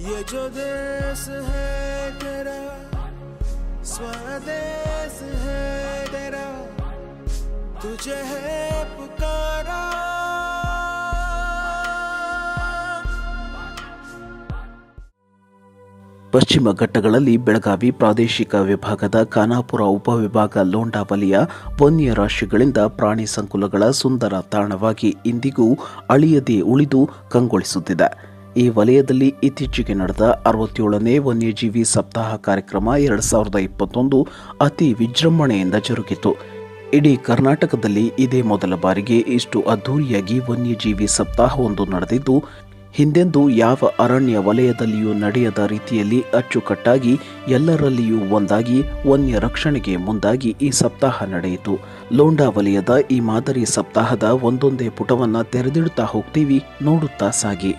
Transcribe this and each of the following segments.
ये जो देश है तेरा स्वदेश है तेरा तुझे है पुकारा ಪಶ್ಚಿಮ ಘಟ್ಟಗಳಲ್ಲಿ ಬೆಳಗಾವಿ ಪ್ರಾದೇಶಿಕ ವಿಭಾಗದ ಖಾನಾಪುರ ಉಪವಿಭಾಗ ಲೋಂಡಾ ವಲಯ ವನ್ಯ ರಾಶಿಗಳಿಂದ ಪ್ರಾಣಿ ಸಂಕುಲಗಳ ಸುಂದರ ತಾಣವಾಗಿ ಇಂದಿಗೂ ಅಳಿಯದೆ ಉಳಿದು ಕಂಗೊಳಿಸುತ್ತಿದೆ ಈ ವಲಯದಲ್ಲಿ ಇತ್ತೀಚೆಗೆ ನಡೆದ ಅರವತ್ತೇಳನೇ ವನ್ಯಜೀವಿ ಸಪ್ತಾಹ ಕಾರ್ಯಕ್ರಮ ಎರಡು ಸಾವಿರದ ಇಪ್ಪತ್ತೊಂದು ಅತಿ ವಿಜೃಂಭಣೆಯಿಂದ ಜರುಗಿತು ಇಡೀ ಕರ್ನಾಟಕದಲ್ಲಿ ಇದೇ ಮೊದಲ ಬಾರಿಗೆ ಇಷ್ಟು ಅದ್ಧೂರಿಯಾಗಿ ವನ್ಯಜೀವಿ ಸಪ್ತಾಹವೊಂದು ನಡೆದಿದ್ದು ಹಿಂದೆಂದೂ ಯಾವ ಅರಣ್ಯ ವಲಯದಲ್ಲಿಯೂ ನಡೆಯದ ರೀತಿಯಲ್ಲಿ ಅಚ್ಚುಕಟ್ಟಾಗಿ ಎಲ್ಲರಲ್ಲಿಯೂ ಒಂದಾಗಿ ವನ್ಯ ರಕ್ಷಣೆಗೆ ಮುಂದಾಗಿ ಈ ಸಪ್ತಾಹ ನಡೆಯಿತು ಲೋಂಡಾ ವಲಯದ ಈ ಮಾದರಿ ಸಪ್ತಾಹದ ಒಂದೊಂದೇ ಪುಟವನ್ನ ತೆರೆದಿಡುತ್ತಾ ಹೋಗ್ತೀವಿ ನೋಡುತ್ತಾ ಸಾಗಿ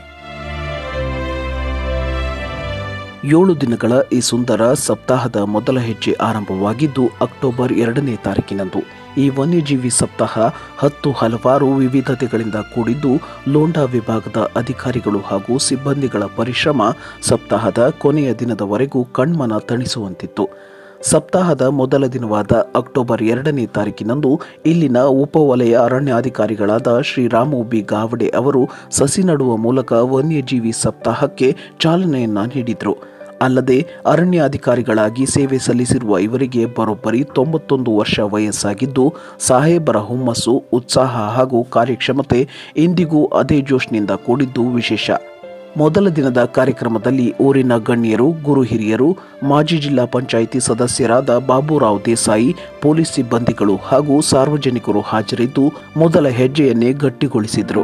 ಏಳು ದಿನಗಳ ಈ ಸುಂದರ ಸಪ್ತಾಹದ ಮೊದಲ ಹೆಜ್ಜೆ ಆರಂಭವಾಗಿದ್ದು ಅಕ್ಟೋಬರ್ ಎರಡನೇ ತಾರೀಕಿನಂದು ಈ ವನ್ಯಜೀವಿ ಸಪ್ತಾಹ ಹತ್ತು ಹಲವಾರು ವಿವಿಧತೆಗಳಿಂದ ಕೂಡಿದ್ದು ಲೋಂಡಾ ವಿಭಾಗದ ಅಧಿಕಾರಿಗಳು ಹಾಗೂ ಸಿಬ್ಬಂದಿಗಳ ಪರಿಶ್ರಮ ಸಪ್ತಾಹದ ಕೊನೆಯ ದಿನದವರೆಗೂ ಕಣ್ಮನ ತಣಿಸುವಂತಿತ್ತು ಸಪ್ತಾಹದ ಮೊದಲ ದಿನವಾದ ಅಕ್ಟೋಬರ್ ಎರಡನೇ ತಾರೀಕಿನಂದು ಇಲ್ಲಿನ ಉಪವಲಯ ಅರಣ್ಯಾಧಿಕಾರಿಗಳಾದ ಶ್ರೀರಾಮು ಬಿ ಗಾವಡೆ ಅವರು ಸಸಿ ನಡುವ ಮೂಲಕ ವನ್ಯಜೀವಿ ಸಪ್ತಾಹಕ್ಕೆ ಚಾಲನೆಯನ್ನ ನೀಡಿದರು ಅಲ್ಲದೆ ಅರಣ್ಯಾಧಿಕಾರಿಗಳಾಗಿ ಸೇವೆ ಸಲ್ಲಿಸಿರುವ ಇವರಿಗೆ ಬರೋಬ್ಬರಿ ತೊಂಬತ್ತೊಂದು ವರ್ಷ ವಯಸ್ಸಾಗಿದ್ದು ಸಾಹೇಬರ ಹುಮ್ಮಸ್ಸು ಉತ್ಸಾಹ ಹಾಗೂ ಕಾರ್ಯಕ್ಷಮತೆ ಇಂದಿಗೂ ಅದೇ ಜೋಶ್ನಿಂದ ಕೂಡಿದ್ದು ವಿಶೇಷ ಮೊದಲ ದಿನದ ಕಾರ್ಯಕ್ರಮದಲ್ಲಿ ಊರಿನ ಗಣ್ಯರು ಗುರು ಹಿರಿಯರು ಮಾಜಿ ಜಿಲ್ಲಾ ಪಂಚಾಯಿತಿ ಸದಸ್ಯರಾದ ಬಾಬುರಾವ್ ದೇಸಾಯಿ ಪೊಲೀಸ್ ಸಿಬ್ಬಂದಿಗಳು ಹಾಗೂ ಸಾರ್ವಜನಿಕರು ಹಾಜರಿದ್ದು ಮೊದಲ ಹೆಜ್ಜೆಯನ್ನೇ ಗಟ್ಟಿಗೊಳಿಸಿದರು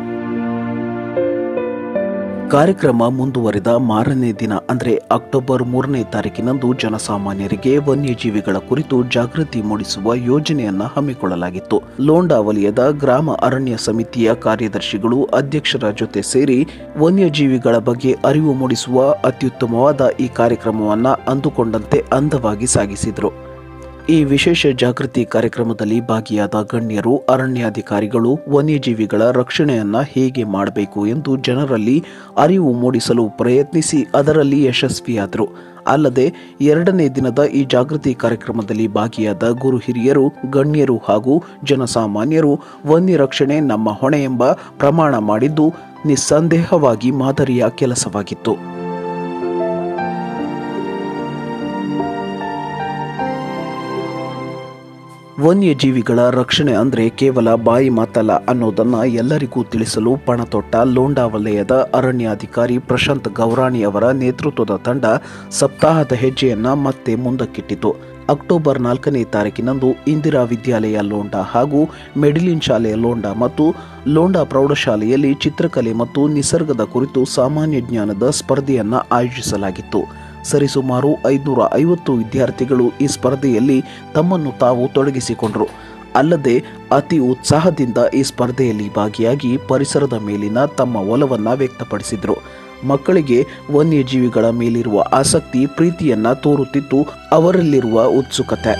ಕಾರ್ಯಕ್ರಮ ಮುಂದುವರೆದ ಮಾರನೇ ದಿನ ಅಂದರೆ ಅಕ್ಟೋಬರ್ ಮೂರನೇ ತಾರೀಕಿನಂದು ಜನಸಾಮಾನ್ಯರಿಗೆ ವನ್ಯಜೀವಿಗಳ ಕುರಿತು ಜಾಗೃತಿ ಮೂಡಿಸುವ ಯೋಜನೆಯನ್ನ ಹಮ್ಮಿಕೊಳ್ಳಲಾಗಿತ್ತು ಲೋಂಡಾ ವಲಯದ ಗ್ರಾಮ ಅರಣ್ಯ ಸಮಿತಿಯ ಕಾರ್ಯದರ್ಶಿಗಳು ಅಧ್ಯಕ್ಷರ ಜೊತೆ ಸೇರಿ ವನ್ಯಜೀವಿಗಳ ಬಗ್ಗೆ ಅರಿವು ಮೂಡಿಸುವ ಅತ್ಯುತ್ತಮವಾದ ಈ ಕಾರ್ಯಕ್ರಮವನ್ನ ಅಂದುಕೊಂಡಂತೆ ಅಂದವಾಗಿ ಸಾಗಿಸಿದರು ಈ ವಿಶೇಷ ಜಾಗೃತಿ ಕಾರ್ಯಕ್ರಮದಲ್ಲಿ ಭಾಗಿಯಾದ ಗಣ್ಯರು ಅರಣ್ಯಾಧಿಕಾರಿಗಳು ವನ್ಯಜೀವಿಗಳ ರಕ್ಷಣೆಯನ್ನ ಹೇಗೆ ಮಾಡಬೇಕು ಎಂದು ಜನರಲ್ಲಿ ಅರಿವು ಮೂಡಿಸಲು ಪ್ರಯತ್ನಿಸಿ ಅದರಲ್ಲಿ ಯಶಸ್ವಿಯಾದರು ಅಲ್ಲದೆ ಎರಡನೇ ದಿನದ ಈ ಜಾಗೃತಿ ಕಾರ್ಯಕ್ರಮದಲ್ಲಿ ಭಾಗಿಯಾದ ಗುರು ಹಿರಿಯರು ಗಣ್ಯರು ಹಾಗೂ ಜನಸಾಮಾನ್ಯರು ವನ್ಯ ರಕ್ಷಣೆ ನಮ್ಮ ಹೊಣೆ ಎಂಬ ಪ್ರಮಾಣ ಮಾಡಿದ್ದು ನಿಸ್ಸಂದೇಹವಾಗಿ ಮಾದರಿಯ ಕೆಲಸವಾಗಿತ್ತು ವನ್ಯಜೀವಿಗಳ ರಕ್ಷಣೆ ಅಂದ್ರೆ ಕೇವಲ ಬಾಯಿ ಮಾತಲ್ಲ ಅನ್ನೋದನ್ನ ಎಲ್ಲರಿಗೂ ತಿಳಿಸಲು ಪಣತೊಟ್ಟ ಲೋಂಡಾ ವಲಯದ ಅರಣ್ಯಾಧಿಕಾರಿ ಪ್ರಶಾಂತ್ ಗೌರಾಣಿ ಅವರ ನೇತೃತ್ವದ ತಂಡ ಸಪ್ತಾಹದ ಹೆಜ್ಜೆಯನ್ನ ಮತ್ತೆ ಮುಂದಕ್ಕಿಟ್ಟಿತು ಅಕ್ಟೋಬರ್ ನಾಲ್ಕನೇ ತಾರೀಕಿನಂದು ಇಂದಿರಾ ವಿದ್ಯಾಲಯ ಲೋಂಡಾ ಹಾಗೂ ಮೆಡಿಲಿನ್ ಶಾಲೆಯ ಲೋಂಡಾ ಮತ್ತು ಲೋಂಡಾ ಪ್ರೌಢಶಾಲೆಯಲ್ಲಿ ಚಿತ್ರಕಲೆ ಮತ್ತು ನಿಸರ್ಗದ ಕುರಿತು ಸಾಮಾನ್ಯ ಜ್ಞಾನದ ಸ್ಪರ್ಧೆಯನ್ನ ಆಯೋಜಿಸಲಾಗಿತ್ತು ಸರಿಸುಮಾರು ಐದುನೂರ ಐವತ್ತು ವಿದ್ಯಾರ್ಥಿಗಳು ಈ ಸ್ಪರ್ಧೆಯಲ್ಲಿ ತಮ್ಮನ್ನು ತಾವು ತೊಡಗಿಸಿಕೊಂಡರು ಅಲ್ಲದೆ ಅತಿ ಉತ್ಸಾಹದಿಂದ ಈ ಸ್ಪರ್ಧೆಯಲ್ಲಿ ಭಾಗಿಯಾಗಿ ಪರಿಸರದ ಮೇಲಿನ ತಮ್ಮ ಒಲವನ್ನ ವ್ಯಕ್ತಪಡಿಸಿದರು ಮಕ್ಕಳಿಗೆ ವನ್ಯಜೀವಿಗಳ ಮೇಲಿರುವ ಆಸಕ್ತಿ ಪ್ರೀತಿಯನ್ನ ತೋರುತ್ತಿತ್ತು ಅವರಲ್ಲಿರುವ ಉತ್ಸುಕತೆ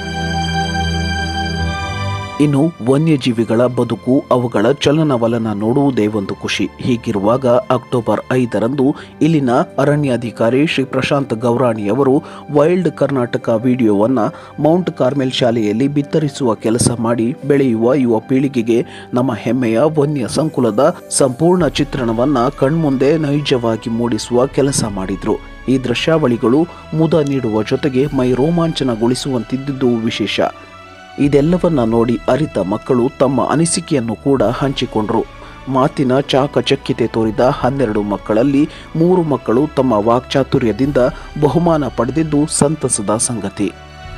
ಇನ್ನು ವನ್ಯಜೀವಿಗಳ ಬದುಕು ಅವುಗಳ ಚಲನವಲನ ನೋಡುವುದೇ ಒಂದು ಖುಷಿ ಹೀಗಿರುವಾಗ ಅಕ್ಟೋಬರ್ ಐದರಂದು ಇಲ್ಲಿನ ಅರಣ್ಯಾಧಿಕಾರಿ ಶ್ರೀ ಪ್ರಶಾಂತ್ ಗೌರಾಣಿ ಅವರು ವೈಲ್ಡ್ ಕರ್ನಾಟಕ ವಿಡಿಯೋವನ್ನ ಮೌಂಟ್ ಕಾರ್ಮೆಲ್ ಶಾಲೆಯಲ್ಲಿ ಬಿತ್ತರಿಸುವ ಕೆಲಸ ಮಾಡಿ ಬೆಳೆಯುವ ಯುವ ಪೀಳಿಗೆಗೆ ನಮ್ಮ ಹೆಮ್ಮೆಯ ವನ್ಯ ಸಂಕುಲದ ಸಂಪೂರ್ಣ ಚಿತ್ರಣವನ್ನ ಕಣ್ಮುಂದೆ ನೈಜವಾಗಿ ಮೂಡಿಸುವ ಕೆಲಸ ಮಾಡಿದ್ರು ಈ ದೃಶ್ಯಾವಳಿಗಳು ಮುದ ನೀಡುವ ಜೊತೆಗೆ ಮೈ ರೋಮಾಂಚನಗೊಳಿಸುವಂತಿದ್ದುದು ವಿಶೇಷ ಇದೆಲ್ಲವನ್ನ ನೋಡಿ ಅರಿತ ಮಕ್ಕಳು ತಮ್ಮ ಅನಿಸಿಕೆಯನ್ನು ಕೂಡ ಹಂಚಿಕೊಂಡರು ಮಾತಿನ ಚಾಕಚಕ್ಯತೆ ತೋರಿದ ಹನ್ನೆರಡು ಮಕ್ಕಳಲ್ಲಿ ಮೂರು ಮಕ್ಕಳು ತಮ್ಮ ವಾಕ್ಚಾತುರ್ಯದಿಂದ ಬಹುಮಾನ ಪಡೆದಿದ್ದು ಸಂತಸದ ಸಂಗತಿ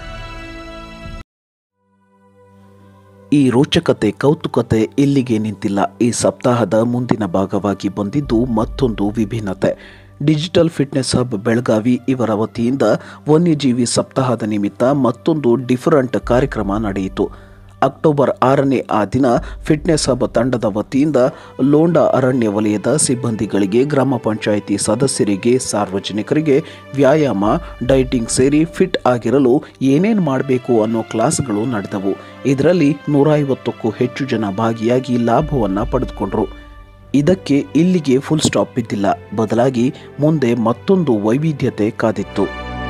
ಈ ರೋಚಕತೆ ಕೌತುಕತೆ ಇಲ್ಲಿಗೆ ನಿಂತಿಲ್ಲ ಈ ಸಪ್ತಾಹದ ಮುಂದಿನ ಭಾಗವಾಗಿ ಬಂದಿದ್ದು ಮತ್ತೊಂದು ವಿಭಿನ್ನತೆ ಡಿಜಿಟಲ್ ಫಿಟ್ನೆಸ್ ಹಬ್ ಬೆಳಗಾವಿ ಇವರ ವತಿಯಿಂದ ವನ್ಯಜೀವಿ ಸಪ್ತಾಹದ ನಿಮಿತ್ತ ಮತ್ತೊಂದು ಡಿಫರೆಂಟ್ ಕಾರ್ಯಕ್ರಮ ನಡೆಯಿತು ಅಕ್ಟೋಬರ್ ಆರನೇ ಆ ದಿನ ಫಿಟ್ನೆಸ್ ಹಬ್ ತಂಡದ ವತಿಯಿಂದ ಲೋಂಡಾ ಅರಣ್ಯ ವಲಯದ ಸಿಬ್ಬಂದಿಗಳಿಗೆ ಗ್ರಾಮ ಪಂಚಾಯಿತಿ ಸದಸ್ಯರಿಗೆ ಸಾರ್ವಜನಿಕರಿಗೆ ವ್ಯಾಯಾಮ ಡೈಟಿಂಗ್ ಸೇರಿ ಫಿಟ್ ಆಗಿರಲು ಏನೇನು ಮಾಡಬೇಕು ಅನ್ನೋ ಕ್ಲಾಸ್ಗಳು ನಡೆದವು ಇದರಲ್ಲಿ ನೂರ ಐವತ್ತಕ್ಕೂ ಹೆಚ್ಚು ಜನ ಭಾಗಿಯಾಗಿ ಲಾಭವನ್ನು ಪಡೆದುಕೊಂಡರು ಇದಕ್ಕೆ ಇಲ್ಲಿಗೆ ಫುಲ್ ಸ್ಟಾಪ್ ಬಿದ್ದಿಲ್ಲ ಬದಲಾಗಿ ಮುಂದೆ ಮತ್ತೊಂದು ವೈವಿಧ್ಯತೆ ಕಾದಿತ್ತು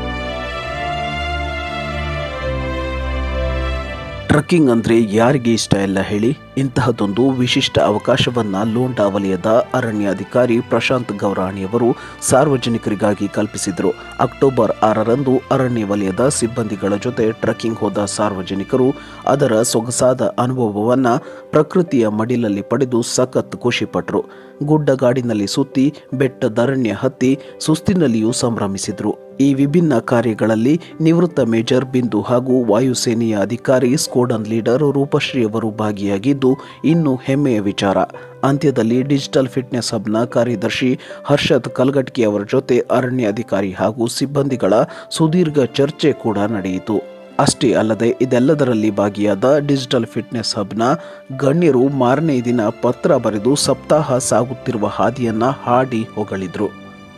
ಟ್ರಕ್ಕಿಂಗ್ ಅಂದ್ರೆ ಯಾರಿಗೆ ಇಷ್ಟ ಇಲ್ಲ ಹೇಳಿ ಇಂತಹದೊಂದು ವಿಶಿಷ್ಟ ಅವಕಾಶವನ್ನ ಲೋಂಡಾ ವಲಯದ ಅರಣ್ಯಾಧಿಕಾರಿ ಪ್ರಶಾಂತ್ ಗೌರಾಣಿಯವರು ಸಾರ್ವಜನಿಕರಿಗಾಗಿ ಕಲ್ಪಿಸಿದರು ಅಕ್ಟೋಬರ್ ಆರರಂದು ಅರಣ್ಯ ವಲಯದ ಸಿಬ್ಬಂದಿಗಳ ಜೊತೆ ಟ್ರಕ್ಕಿಂಗ್ ಹೋದ ಸಾರ್ವಜನಿಕರು ಅದರ ಸೊಗಸಾದ ಅನುಭವವನ್ನ ಪ್ರಕೃತಿಯ ಮಡಿಲಲ್ಲಿ ಪಡೆದು ಸಖತ್ ಖುಷಿಪಟ್ರು ಗುಡ್ಡಗಾಡಿನಲ್ಲಿ ಸುತ್ತಿ ಬೆಟ್ಟದರಣ್ಯ ಹತ್ತಿ ಸುಸ್ತಿನಲ್ಲಿಯೂ ಸಂಭ್ರಮಿಸಿದ್ರು ಈ ವಿಭಿನ್ನ ಕಾರ್ಯಗಳಲ್ಲಿ ನಿವೃತ್ತ ಮೇಜರ್ ಬಿಂದು ಹಾಗೂ ವಾಯುಸೇನೆಯ ಅಧಿಕಾರಿ ಸ್ಕೋಡನ್ ಲೀಡರ್ ರೂಪಶ್ರೀ ಅವರು ಭಾಗಿಯಾಗಿದ್ದು ಇನ್ನು ಹೆಮ್ಮೆಯ ವಿಚಾರ ಅಂತ್ಯದಲ್ಲಿ ಡಿಜಿಟಲ್ ಫಿಟ್ನೆಸ್ ಹಬ್ನ ಕಾರ್ಯದರ್ಶಿ ಹರ್ಷದ್ ಕಲ್ಗಟ್ಟಿ ಅವರ ಜೊತೆ ಅರಣ್ಯ ಅಧಿಕಾರಿ ಹಾಗೂ ಸಿಬ್ಬಂದಿಗಳ ಸುದೀರ್ಘ ಚರ್ಚೆ ಕೂಡ ನಡೆಯಿತು ಅಷ್ಟೇ ಅಲ್ಲದೆ ಇದೆಲ್ಲದರಲ್ಲಿ ಭಾಗಿಯಾದ ಡಿಜಿಟಲ್ ಫಿಟ್ನೆಸ್ ಹಬ್ನ ಗಣ್ಯರು ಮಾರನೇ ದಿನ ಪತ್ರ ಬರೆದು ಸಪ್ತಾಹ ಸಾಗುತ್ತಿರುವ ಹಾದಿಯನ್ನ ಹಾಡಿ ಹೊಗಳಿದ್ರು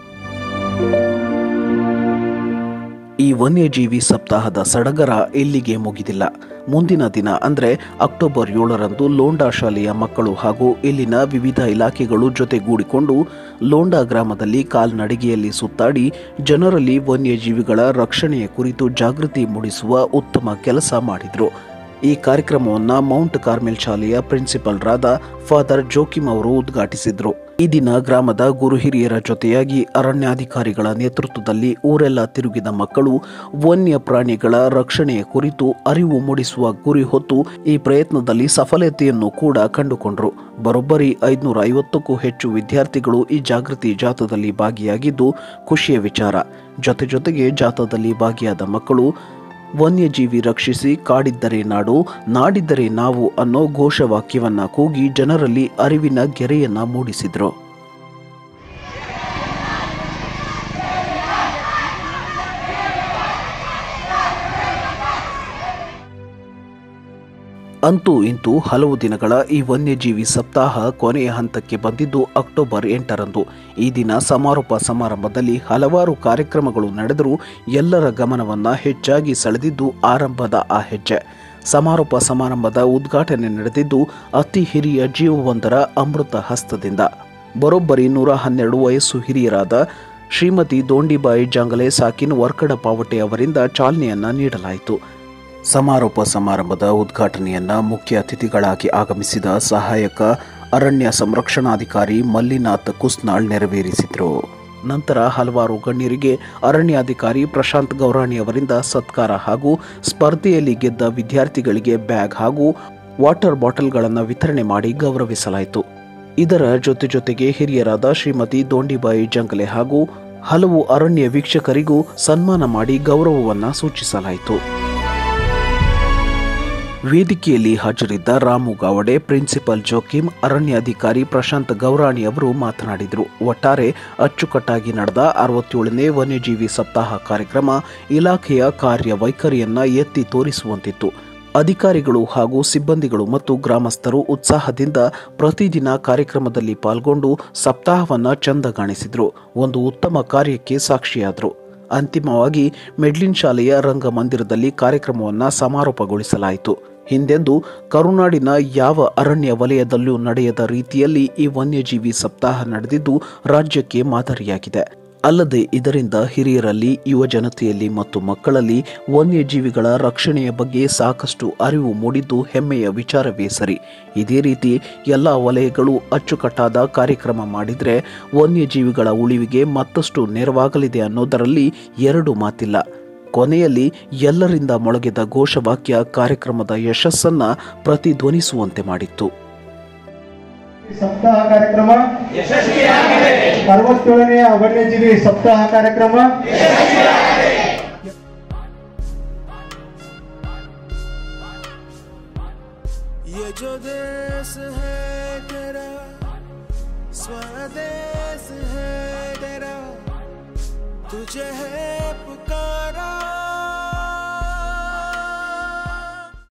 ಈ ವನ್ಯಜೀವಿ ಸಪ್ತಾಹದ ಸಡಗರ ಇಲ್ಲಿಗೆ ಮುಗಿದಿಲ್ಲ ಮುಂದಿನ ದಿನ ಅಂದರೆ ಅಕ್ಟೋಬರ್ ಏಳರಂದು ಲೋಂಡಾ ಶಾಲೆಯ ಮಕ್ಕಳು ಹಾಗೂ ಇಲ್ಲಿನ ವಿವಿಧ ಇಲಾಖೆಗಳು ಜೊತೆಗೂಡಿಕೊಂಡು ಲೋಂಡಾ ಗ್ರಾಮದಲ್ಲಿ ಕಾಲ್ನಡಿಗೆಯಲ್ಲಿ ಸುತ್ತಾಡಿ ಜನರಲ್ಲಿ ವನ್ಯಜೀವಿಗಳ ರಕ್ಷಣೆಯ ಕುರಿತು ಜಾಗೃತಿ ಮೂಡಿಸುವ ಉತ್ತಮ ಕೆಲಸ ಮಾಡಿದರು ಈ ಕಾರ್ಯಕ್ರಮವನ್ನು ಮೌಂಟ್ ಕಾರ್ಮೆಲ್ ಶಾಲೆಯ ಪ್ರಿನ್ಸಿಪಲ್ರಾದ ಫಾದರ್ ಜೋಕಿಮ್ ಅವರು ಉದ್ಘಾಟಿಸಿದ್ರು ಈ ದಿನ ಗ್ರಾಮದ ಗುರು ಹಿರಿಯರ ಜೊತೆಯಾಗಿ ಅರಣ್ಯಾಧಿಕಾರಿಗಳ ನೇತೃತ್ವದಲ್ಲಿ ಊರೆಲ್ಲ ತಿರುಗಿದ ಮಕ್ಕಳು ವನ್ಯ ಪ್ರಾಣಿಗಳ ರಕ್ಷಣೆಯ ಕುರಿತು ಅರಿವು ಮೂಡಿಸುವ ಗುರಿ ಹೊತ್ತು ಈ ಪ್ರಯತ್ನದಲ್ಲಿ ಸಫಲತೆಯನ್ನು ಕೂಡ ಕಂಡುಕೊಂಡರು ಬರೋಬ್ಬರಿ ಐದುನೂರ ಐವತ್ತಕ್ಕೂ ಹೆಚ್ಚು ವಿದ್ಯಾರ್ಥಿಗಳು ಈ ಜಾಗೃತಿ ಜಾಥಾದಲ್ಲಿ ಭಾಗಿಯಾಗಿದ್ದು ಖುಷಿಯ ವಿಚಾರ ಜೊತೆ ಜೊತೆಗೆ ಜಾಥಾದಲ್ಲಿ ಭಾಗಿಯಾದ ಮಕ್ಕಳು ವನ್ಯಜೀವಿ ರಕ್ಷಿಸಿ ಕಾಡಿದ್ದರೆ ನಾಡು ನಾಡಿದ್ದರೆ ನಾವು ಅನ್ನೋ ಘೋಷವಾಕ್ಯವನ್ನ ಕೂಗಿ ಜನರಲ್ಲಿ ಅರಿವಿನ ಗೆರೆಯನ್ನ ಮೂಡಿಸಿದ್ರು ಅಂತೂ ಇಂತೂ ಹಲವು ದಿನಗಳ ಈ ವನ್ಯಜೀವಿ ಸಪ್ತಾಹ ಕೊನೆಯ ಹಂತಕ್ಕೆ ಬಂದಿದ್ದು ಅಕ್ಟೋಬರ್ ಎಂಟರಂದು ಈ ದಿನ ಸಮಾರೋಪ ಸಮಾರಂಭದಲ್ಲಿ ಹಲವಾರು ಕಾರ್ಯಕ್ರಮಗಳು ನಡೆದರೂ ಎಲ್ಲರ ಗಮನವನ್ನ ಹೆಚ್ಚಾಗಿ ಸೆಳೆದಿದ್ದು ಆರಂಭದ ಆ ಹೆಜ್ಜೆ ಸಮಾರೋಪ ಸಮಾರಂಭದ ಉದ್ಘಾಟನೆ ನಡೆದಿದ್ದು ಅತಿ ಹಿರಿಯ ಜೀವವೊಂದರ ಅಮೃತ ಹಸ್ತದಿಂದ ಬರೋಬ್ಬರಿ ನೂರ ಹನ್ನೆರಡು ವಯಸ್ಸು ಹಿರಿಯರಾದ ಶ್ರೀಮತಿ ದೋಂಡಿಬಾಯಿ ಜಾಂಗಲೆ ಸಾಕಿನ್ ವರ್ಕಡ ಪಾವಟೆ ಅವರಿಂದ ಚಾಲನೆಯನ್ನ ನೀಡಲಾಯಿತು ಸಮಾರೋಪ ಸಮಾರಂಭದ ಉದ್ಘಾಟನೆಯನ್ನ ಮುಖ್ಯ ಅತಿಥಿಗಳಾಗಿ ಆಗಮಿಸಿದ ಸಹಾಯಕ ಅರಣ್ಯ ಸಂರಕ್ಷಣಾಧಿಕಾರಿ ಮಲ್ಲಿನಾಥ್ ಕುಸ್ನಾಳ್ ನೆರವೇರಿಸಿದರು ನಂತರ ಹಲವಾರು ಗಣ್ಯರಿಗೆ ಅರಣ್ಯಾಧಿಕಾರಿ ಪ್ರಶಾಂತ್ ಗೌರಾಣಿ ಅವರಿಂದ ಸತ್ಕಾರ ಹಾಗೂ ಸ್ಪರ್ಧೆಯಲ್ಲಿ ಗೆದ್ದ ವಿದ್ಯಾರ್ಥಿಗಳಿಗೆ ಬ್ಯಾಗ್ ಹಾಗೂ ವಾಟರ್ ಬಾಟಲ್ಗಳನ್ನು ವಿತರಣೆ ಮಾಡಿ ಗೌರವಿಸಲಾಯಿತು ಇದರ ಜೊತೆ ಜೊತೆಗೆ ಹಿರಿಯರಾದ ಶ್ರೀಮತಿ ದೋಂಡಿಬಾಯಿ ಜಂಗಲೆ ಹಾಗೂ ಹಲವು ಅರಣ್ಯ ವೀಕ್ಷಕರಿಗೂ ಸನ್ಮಾನ ಮಾಡಿ ಗೌರವವನ್ನ ಸೂಚಿಸಲಾಯಿತು ವೇದಿಕೆಯಲ್ಲಿ ಹಾಜರಿದ್ದ ರಾಮು ಗಾವಡೆ ಪ್ರಿನ್ಸಿಪಲ್ ಜೋಕಿಮ್ ಅರಣ್ಯಾಧಿಕಾರಿ ಪ್ರಶಾಂತ್ ಗೌರಾಣಿ ಅವರು ಮಾತನಾಡಿದರು ಒಟ್ಟಾರೆ ಅಚ್ಚುಕಟ್ಟಾಗಿ ನಡೆದ ಅರವತ್ತೇಳನೇ ವನ್ಯಜೀವಿ ಸಪ್ತಾಹ ಕಾರ್ಯಕ್ರಮ ಇಲಾಖೆಯ ಕಾರ್ಯವೈಖರಿಯನ್ನ ಎತ್ತಿ ತೋರಿಸುವಂತಿತ್ತು ಅಧಿಕಾರಿಗಳು ಹಾಗೂ ಸಿಬ್ಬಂದಿಗಳು ಮತ್ತು ಗ್ರಾಮಸ್ಥರು ಉತ್ಸಾಹದಿಂದ ಪ್ರತಿದಿನ ಕಾರ್ಯಕ್ರಮದಲ್ಲಿ ಪಾಲ್ಗೊಂಡು ಸಪ್ತಾಹವನ್ನ ಚಂದಗಾಣಿಸಿದ್ರು ಒಂದು ಉತ್ತಮ ಕಾರ್ಯಕ್ಕೆ ಸಾಕ್ಷಿಯಾದರು ಅಂತಿಮವಾಗಿ ಮೆಡ್ಲಿನ್ ಶಾಲೆಯ ರಂಗಮಂದಿರದಲ್ಲಿ ಕಾರ್ಯಕ್ರಮವನ್ನು ಸಮಾರೋಪಗೊಳಿಸಲಾಯಿತು ಹಿಂದೆಂದು ಕರುನಾಡಿನ ಯಾವ ಅರಣ್ಯ ವಲಯದಲ್ಲೂ ನಡೆಯದ ರೀತಿಯಲ್ಲಿ ಈ ವನ್ಯಜೀವಿ ಸಪ್ತಾಹ ನಡೆದಿದ್ದು ರಾಜ್ಯಕ್ಕೆ ಮಾದರಿಯಾಗಿದೆ ಅಲ್ಲದೆ ಇದರಿಂದ ಹಿರಿಯರಲ್ಲಿ ಯುವ ಜನತೆಯಲ್ಲಿ ಮತ್ತು ಮಕ್ಕಳಲ್ಲಿ ವನ್ಯಜೀವಿಗಳ ರಕ್ಷಣೆಯ ಬಗ್ಗೆ ಸಾಕಷ್ಟು ಅರಿವು ಮೂಡಿದ್ದು ಹೆಮ್ಮೆಯ ವಿಚಾರವೇ ಸರಿ ಇದೇ ರೀತಿ ಎಲ್ಲ ವಲಯಗಳು ಅಚ್ಚುಕಟ್ಟಾದ ಕಾರ್ಯಕ್ರಮ ಮಾಡಿದರೆ ವನ್ಯಜೀವಿಗಳ ಉಳಿವಿಗೆ ಮತ್ತಷ್ಟು ನೆರವಾಗಲಿದೆ ಅನ್ನೋದರಲ್ಲಿ ಎರಡು ಮಾತಿಲ್ಲ ಕೊನೆಯಲ್ಲಿ ಎಲ್ಲರಿಂದ ಮೊಳಗಿದ ಘೋಷವಾಕ್ಯ ಕಾರ್ಯಕ್ರಮದ ಯಶಸ್ಸನ್ನ ಪ್ರತಿಧ್ವನಿಸುವಂತೆ ಮಾಡಿತ್ತು ಸಪ್ತಾಹ ಕಾರ್ಯಕ್ರಮ ಅರವತ್ತೇಳನೆಯ ವನ್ಯಜೀವಿ ಸಪ್ತಾಹ ಕಾರ್ಯಕ್ರಮ ये जो देश है तेरा स्वदेश है तेरा तुझे है